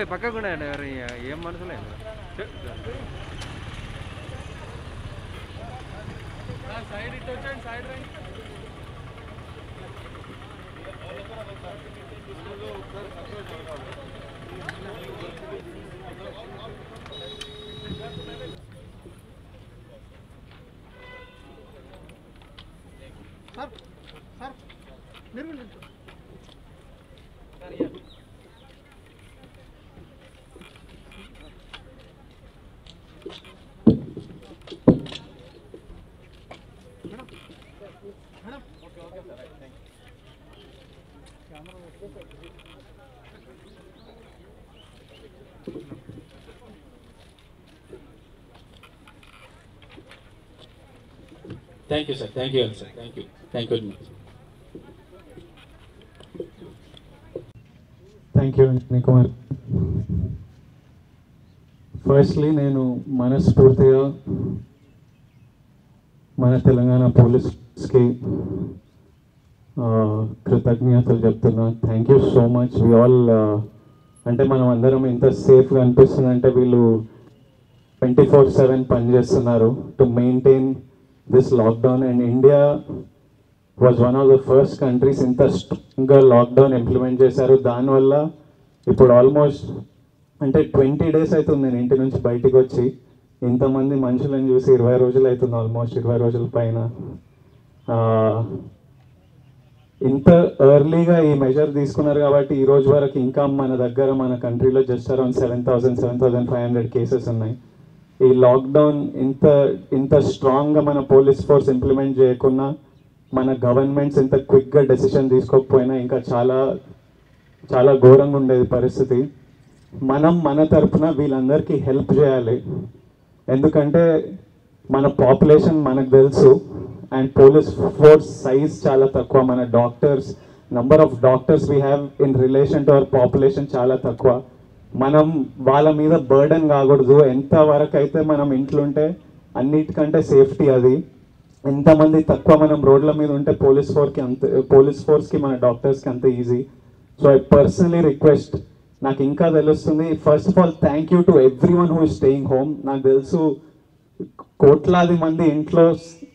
పక్కకు ఉండండి ఎవరు ఏం మనసులే సైడ్ ఇటు వచ్చండి సైడ్ రండి సార్ సార్ మీరు వెళ్ళండి. Madam madam Thank you, sir. Thank you, sir. Thank you. Thank you very much. Thank you Anjani Kumar firstly నేను మనస్ఫూర్తిగా మన తెలంగాణ పోలీస్కి కృతజ్ఞతలు చెప్తున్నా thank you so much we all అంటే మనం అందరం ఇంత సేఫ్గా అనిపిస్తుంది అంటే వీళ్ళు ట్వంటీ ఫోర్ సెవెన్ పనిచేస్తున్నారు to maintain this lockdown and India was one of the first countries ఇంత స్ట్రాంగ్గా లాక్డౌన్ ఇంప్లిమెంట్ చేశారు దానివల్ల ఇప్పుడు ఆల్మోస్ట్ అంటే ట్వంటీ డేస్ అవుతుంది నేను ఇంటి నుంచి బయటికి వచ్చి ఇంతమంది మనుషులను చూసి ఇరవై రోజులు అవుతుంది ఆల్మోస్ట్ ఇరవై రోజుల పైన ఆ, ఇంత ఎర్లీగా ఈ మెజర్ తీసుకున్నారు కాబట్టి ఈ రోజు వరకు ఇంకా మన దగ్గర మన కంట్రీలో just around seven thousand seven thousand five hundred cases ఉన్నాయి ఈ లాక్డౌన్ ఇంత ఇంత స్ట్రాంగ్గా మన పోలీస్ ఫోర్స్ ఇంప్లిమెంట్ చేయకున్నా మన గవర్నమెంట్స్ ఇంత క్విక్గా డెసిషన్ తీసుకోకపోయినా ఇంకా చాలా చాలా ఘోరంగా ఉండేది పరిస్థితి మనం మన తరపున వీళ్ళందరికీ హెల్ప్ చేయాలి ఎందుకంటే మన పాపులేషన్ మనకు తెలుసు అండ్ పోలీస్ ఫోర్స్ సైజ్ చాలా తక్కువ మన doctors number of doctors we have in relation to our population చాలా తక్కువ మనం వాళ్ళ మీద బర్డన్ కాకూడదు ఎంత వరకు అయితే మనం ఇంట్లో ఉంటే అన్నిటికంటే సేఫ్టీ అది ఎంతమంది తక్కువ మనం రోడ్ల మీద ఉంటే పోలీస్ ఫోర్కి అంత పోలీస్ ఫోర్స్కి మన డాక్టర్స్కి అంత easy so I personally request నాకు ఇంకా తెలుస్తుంది first of all thank you to everyone who is staying home నాకు తెలుసు కోట్లాది మంది ఇంట్లో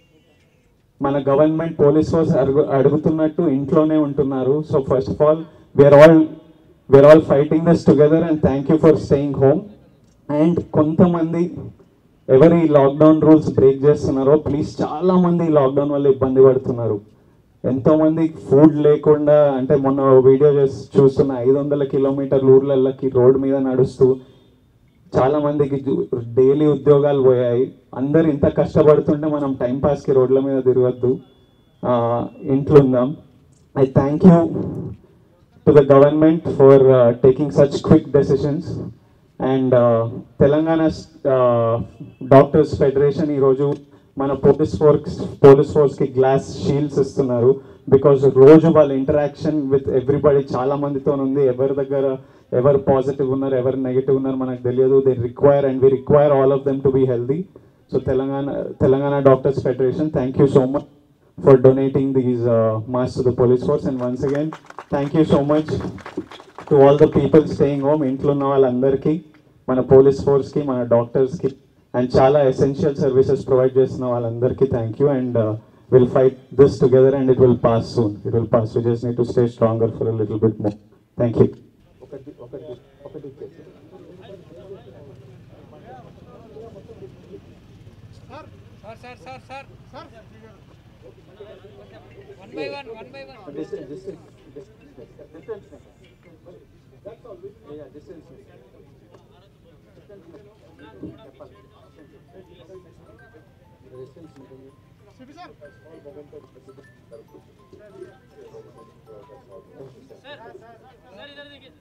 మన గవర్నమెంట్ పోలీస్ ఫోర్స్ అడుగు అడుగుతున్నట్టు ఇంట్లోనే ఉంటున్నారు so first of all we're all we're all fighting this together and thank you for staying home and కొంతమంది ఎవరు ఈ లాక్డౌన్ రూల్స్ బ్రేక్ చేస్తున్నారో ప్లీజ్ చాలా మంది ఈ లాక్డౌన్ వల్ల ఇబ్బంది పడుతున్నారు ఎంతో మంది ఫుడ్ లేకుండా అంటే మొన్న వీడియో చేసి చూస్తున్న ఐదు వందల కిలోమీటర్ల ఊర్లకి రోడ్ మీద నడుస్తూ చాలా మందికి డైలీ ఉద్యోగాలు పోయాయి అందరు ఇంత కష్టపడుతుంటే మనం టైం పాస్కి రోడ్ల మీద తిరగద్దు ఆ, ఇంట్లో ఉందాం I thank you to the government for taking such quick decisions and Telangana doctors federation ఈరోజు మన పోలీస్ ఫోర్స్ పోలీస్ ఫోర్స్కి గ్లాస్ షీల్డ్స్ ఇస్తున్నారు బికాజ్ రోజు వాళ్ళ ఇంటరాక్షన్ విత్ ఎవ్రీబడి చాలా మందితో ఉంది ఎవరి దగ్గర ఎవరు పాజిటివ్ ఉన్నారు ఎవరు నెగిటివ్ ఉన్నారు మనకు తెలియదు they require and we require all of them to be healthy so Telangana Telangana doctors federation thank you so much for donating these uh, masks to the police force. And once again, thank you so much to all the people staying home. ఇంట్లో ఉన్న వాళ్ళందరికీ మన police ఫోర్స్కి మన డాక్టర్స్కి and చాలా essential services provide చేస్తున్న వాళ్ళందరికీ thank you and will fight this together and it will pass soon it will pass you just need to stay stronger for little bit more thank you sir sir sir sir sir one by one one by one city sir sir ఇద్దరు దిగి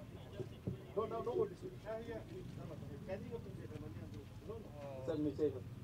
No, no, no. What is it? Yeah, yeah. No, no. Catching up with it. Sir me